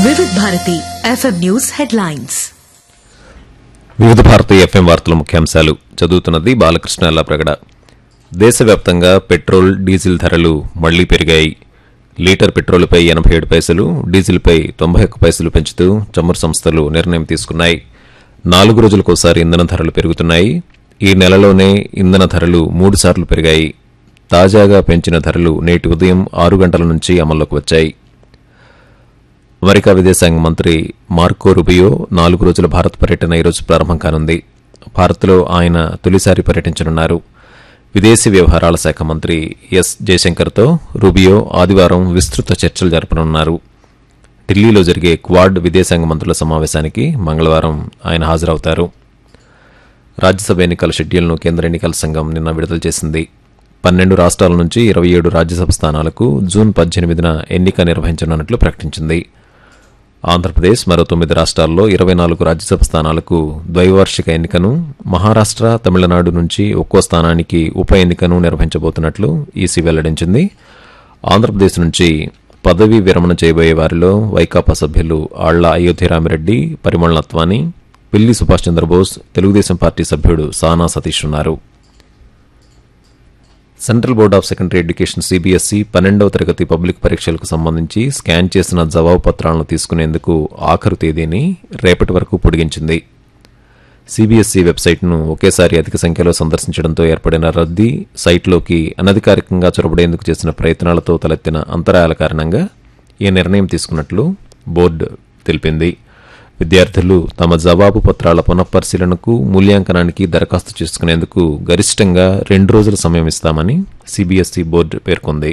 వివిధ Bharati FM news headlines వివిధ Bharati FM వార్తల ముఖ్యాంశాలు చదువుతున్నది బాలకృష్ణ ప్రగడ దేశవ్యాప్తంగా పెట్రోల్ డీజిల్ ధరలు మళ్లీ పెరిగాయి లీటర్ పెట్రోల్పై ఎనభై ఏడు పైసలు డీజిల్పై తొంభై ఒక్క పైసలు పెంచుతూ చమురు సంస్థలు నిర్ణయం తీసుకున్నాయి నాలుగు రోజులకోసారి ఇంధన ధరలు పెరుగుతున్నాయి ఈ నెలలోనే ఇంధన ధరలు మూడు సార్లు పెరిగాయి తాజాగా పెంచిన ధరలు నేటి ఉదయం ఆరు గంటల నుంచి అమల్లోకి వచ్చాయి అమెరికా విదేశాంగ మంత్రి మార్కో రుబియో నాలుగు రోజుల భారత్ పర్యటన ఈరోజు ప్రారంభం కానుంది భారత్లో ఆయన తొలిసారి పర్యటించనున్నారు విదేశీ వ్యవహారాల శాఖ మంత్రి ఎస్ జయశంకర్తో రూబియో ఆదివారం విస్తృత చర్చలు జరపనున్నారు ఢిల్లీలో జరిగే క్వాడ్ విదేశాంగ మంత్రుల సమావేశానికి మంగళవారం ఆయన హాజరవుతారు రాజ్యసభ ఎన్నికల షెడ్యూల్ను కేంద్ర ఎన్నికల సంఘం నిన్న విడుదల చేసింది పన్నెండు రాష్ట్రాల నుంచి ఇరవై ఏడు రాజ్యసభ స్థానాలకు జూన్ పద్దెనిమిదిన ఎన్నిక నిర్వహించనున్నట్లు ప్రకటించింది ఆంధ్రప్రదేశ్ మరో తొమ్మిది రాష్ట్రాల్లో ఇరవై నాలుగు రాజ్యసభ స్థానాలకు ద్వైవార్షిక ఎన్నికను మహారాష్ట్ర తమిళనాడు నుంచి ఒక్కో స్థానానికి ఉప ఎన్నికను నిర్వహించబోతున్నట్లు ఈసీ వెల్లడించింది ఆంధ్రప్రదేశ్ నుంచి పదవీ విరమణ చేయబోయే వారిలో వైకాపా సభ్యులు ఆళ్ల అయోధ్యరామిరెడ్డి పరిమళ నత్వాని పిల్లి సుభాష్ చంద్రబోస్ తెలుగుదేశం పార్టీ సభ్యుడు సానా సతీష్ ఉన్నారు central board of secondary education CBSE పన్నెండవ తరగతి పబ్లిక్ పరీక్షలకు సంబంధించి స్కాన్ చేసిన జవాబు పత్రాలను తీసుకునేందుకు ఆఖరు తేదీని రేపటి వరకు పొడిగించింది సిబిఎస్ఈ వెబ్సైట్ను ఒకేసారి అధిక సంఖ్యలో సందర్శించడంతో ఏర్పడిన రద్దీ సైట్లోకి అనధికారికంగా చొరబడేందుకు చేసిన ప్రయత్నాలతో తలెత్తిన అంతరాయాల కారణంగా ఈ నిర్ణయం తీసుకున్నట్లు బోర్డు తెలిపింది విద్యార్థులు తమ జవాబు పత్రాల పునఃపరిశీలనకు మూల్యాంకనానికి దరఖాస్తు చేసుకునేందుకు గరిష్టంగా రెండు రోజుల సమయం ఇస్తామని సిబిఎస్ఈ బోర్డు పేర్కొంది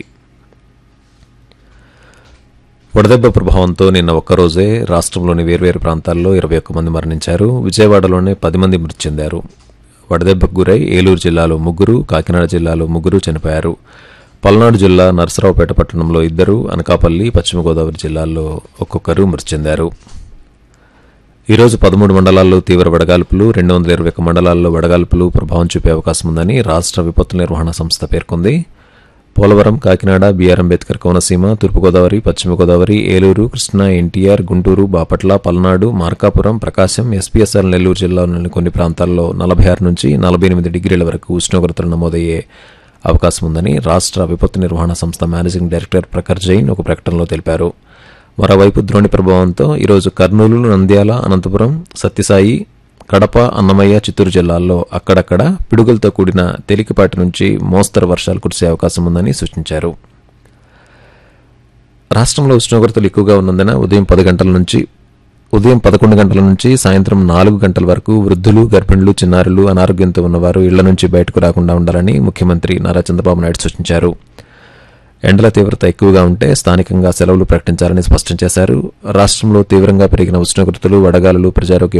వడదెబ్బ ప్రభావంతో నిన్న ఒక్కరోజే రాష్ట్రంలోని వేర్వేరు ప్రాంతాల్లో ఇరవై ఒక్క మంది మరణించారు విజయవాడలోనే పది మంది మృతి చెందారు వడదెబ్బకు గురై ఏలూరు జిల్లాలో ముగ్గురు కాకినాడ జిల్లాలో ముగ్గురు చనిపోయారు పల్నాడు జిల్లా నరసరావుపేట పట్టణంలో ఇద్దరు అనకాపల్లి పశ్చిమ గోదావరి జిల్లాల్లో ఒక్కొక్కరు మృతి చెందారు ఈరోజు పదమూడు మండలాల్లో తీవ్ర వడగాల్పులు రెండు వందల ఇరవై ఒక్క మండలాల్లో వడగాల్పులు ప్రభావం చూపే అవకాశం ఉందని రాష్ట్ర విపత్తు నిర్వహణ సంస్థ పేర్కొంది పోలవరం కాకినాడ బీఆర్ అంబేద్కర్ కోనసీమ తూర్పుగోదావరి పశ్చిమ గోదావరి ఏలూరు కృష్ణా ఎన్టీఆర్ గుంటూరు బాపట్ల పల్నాడు మార్కాపురం ప్రకాశం ఎస్పీఎస్ఆర్ నెల్లూరు జిల్లాలోని కొన్ని ప్రాంతాల్లో నలభై ఆరు నుంచి నలభై ఎనిమిది డిగ్రీల వరకు ఉష్ణోగ్రతలు నమోదయ్యే అవకాశం ఉందని రాష్ట్ర విపత్తు నిర్వహణ సంస్థ మేనేజింగ్ డైరెక్టర్ ప్రఖర్ జైన్ ఒక ప్రకటనలో తెలిపారు మరోవైపు ద్రోణి ప్రభావంతో ఈరోజు కర్నూలు నంద్యాల అనంతపురం సత్యసాయి కడప అన్నమయ్య చిత్తూరు జిల్లాల్లో అక్కడక్కడ పిడుగులతో కూడిన తేలికపాటి నుంచి మోస్తరు వర్షాలు కురిసే అవకాశం ఉందని సూచించారు రాష్ట్రంలో ఉష్ణోగ్రతలు ఎక్కువగా ఉన్నందున ఉదయం పది గంటల నుంచి ఉదయం పదకొండు గంటల నుంచి సాయంత్రం నాలుగు గంటల వరకు వృద్ధులు గర్భిణులు చిన్నారులు అనారోగ్యంతో ఉన్నవారు ఇళ్ల నుంచి బయటకు రాకుండా ఉండాలని ముఖ్యమంత్రి నారా చంద్రబాబు నాయుడు సూచించారు ఎండల తీవ్రత ఎక్కువగా ఉంటే స్థానికంగా సెలవులు ప్రకటించాలని స్పష్టం చేశారు రాష్ట్రంలో తీవ్రంగా పెరిగిన ఉష్ణోగ్రతలు వడగాలులు ప్రజారోగ్య